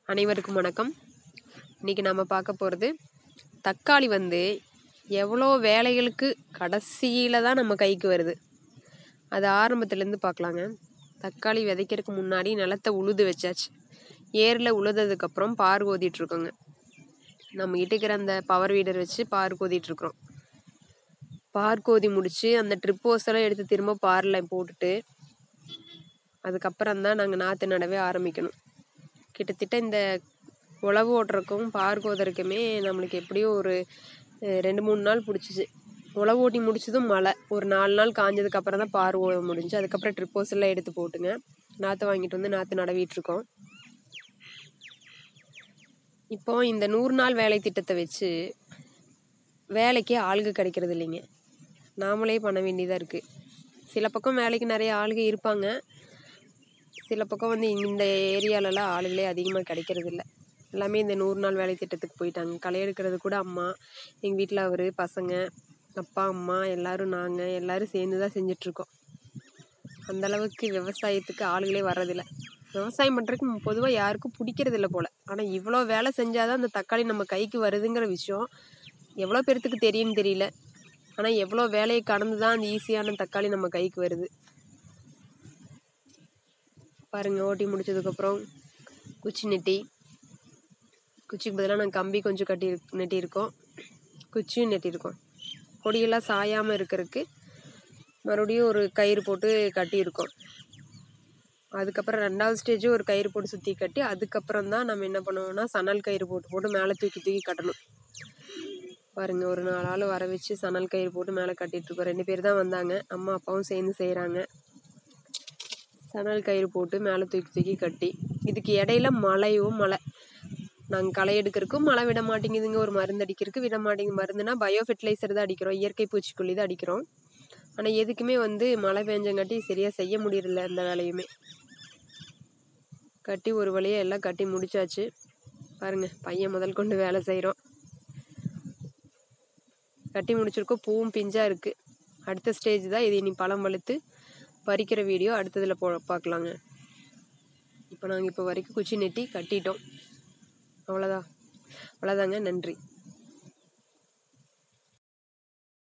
அனைவருக்கும் வணக்கம் இன்றைக்கி நம்ம பார்க்க போகிறது தக்காளி வந்து எவ்வளோ வேலைகளுக்கு கடைசியில் தான் நம்ம கைக்கு வருது அது ஆரம்பத்துலேருந்து பார்க்கலாங்க தக்காளி விதைக்கிறதுக்கு முன்னாடி நிலத்தை உழுது வச்சாச்சு ஏரில் உழுததுக்கப்புறம் பார் கோதிட்ருக்கோங்க நம்ம இட்டுக்கிற அந்த பவர் வீடர் வச்சு பார் கோதிட்ருக்குறோம் பார் கோதி முடித்து அந்த ட்ரிப் எல்லாம் எடுத்து திரும்ப பாரில் போட்டுட்டு அதுக்கப்புறம் தான் நாங்கள் நாற்று நடவே ஆரம்பிக்கணும் கிட்டத்தட்ட இந்த உழவு ஓட்டுறக்கும் பார் கோதறக்குமே நம்மளுக்கு எப்படியும் ஒரு அஹ், ரெண்டு மூணு நாள் பிடிச்சிச்சு உழவு ஓட்டி முடிச்சதும் மழை ஒரு நாலு நாள் காஞ்சதுக்கு அப்புறம் தான் பார் ஓட முடிஞ்சு அதுக்கப்புறம் ட்ரிப்போஸ் எல்லாம் எடுத்து போட்டுங்க நாற்று வாங்கிட்டு வந்து நாற்று நடவிட்டு இருக்கோம் இப்போ இந்த நூறு நாள் வேலை திட்டத்தை வச்சு வேலைக்கு ஆளுங்க கிடைக்கிறது இல்லைங்க நாமளே பண்ண வேண்டியதாக இருக்குது சில பக்கம் வேலைக்கு நிறைய ஆளுங்க இருப்பாங்க சில பக்கம் வந்து இந்த ஏரியாலலாம் ஆளுங்களே அதிகமாக கிடைக்கிறது இல்ல எல்லாமே இந்த நூறு நாள் வேலை திட்டத்துக்கு போயிட்டாங்க களை எடுக்கிறது கூட அம்மா எங்கள் வீட்டில் அவர் பசங்க அப்பா அம்மா எல்லாரும் நாங்கள் எல்லாரும் சேர்ந்து தான் செஞ்சிட்ருக்கோம் அந்த அளவுக்கு விவசாயத்துக்கு ஆளுங்களே வர்றதில்ல விவசாயம் பண்ணுறதுக்கு பொதுவாக யாருக்கும் பிடிக்கிறது இல்லை போல் ஆனால் இவ்வளோ வேலை செஞ்சால் தான் அந்த தக்காளி நம்ம கைக்கு வருதுங்கிற விஷயம் எவ்வளோ பேர்த்துக்கு தெரியும்னு தெரியல ஆனால் எவ்வளோ வேலையை கடந்து தான் அந்த ஈஸியான தக்காளி நம்ம கைக்கு வருது பாருங்க ஓட்டி முடிச்சதுக்கப்புறம் குச்சி நெட்டி குச்சிக்கு பதிலாக நாங்கள் கம்பி கொஞ்சம் கட்டி நெட்டியிருக்கோம் குச்சியும் நெட்டியிருக்கோம் கொடியெல்லாம் சாயாமல் இருக்கிறதுக்கு மறுபடியும் ஒரு கயிறு போட்டு கட்டியிருக்கோம் அதுக்கப்புறம் ரெண்டாவது ஸ்டேஜும் ஒரு கயிறு போட்டு சுற்றி கட்டி அதுக்கப்புறம் தான் நம்ம என்ன பண்ணுவோம்னா சணல் கயிறு போட்டு போட்டு மேலே தூக்கி தூக்கி கட்டணும் பாருங்க ஒரு நாலு ஆள் வர வச்சு சணல் கயிறு போட்டு மேலே கட்டிட்டு இருக்கோம் ரெண்டு பேர் தான் வந்தாங்க அம்மா அப்பாவும் சேர்ந்து செய்கிறாங்க சணல் கயிறு போட்டு மேலே தூக்கி தூக்கி கட்டி இதுக்கு இடையில மழையும் மழை நாங்கள் களை எடுக்கிறதுக்கும் மழை விட மாட்டேங்குதுங்க ஒரு மருந்து அடிக்கிறதுக்கு விட மாட்டேங்குது மருந்துனா பயோ ஃபெர்டிலைசர் தான் அடிக்கிறோம் இயற்கை பூச்சிக்கொல்லி தான் அடிக்கிறோம் ஆனால் எதுக்குமே வந்து மழை பெஞ்சங்காட்டி சரியாக செய்ய முடியல இந்த வேலையுமே கட்டி ஒரு வழியாக எல்லாம் கட்டி முடிச்சாச்சு பாருங்க பையன் முதல் கொண்டு வேலை செய்கிறோம் கட்டி முடிச்சிருக்கோம் பூவும் பிஞ்சாக இருக்குது அடுத்த ஸ்டேஜ் தான் இது இனி பழம் பழுத்து பறிக்கிற வீடியோ அடுத்ததில் போ பார்க்கலாங்க இப்போ நாங்கள் இப்போ வரைக்கும் குச்சி நெட்டி கட்டிட்டோம் அவ்வளோதான் அவ்வளோதாங்க நன்றி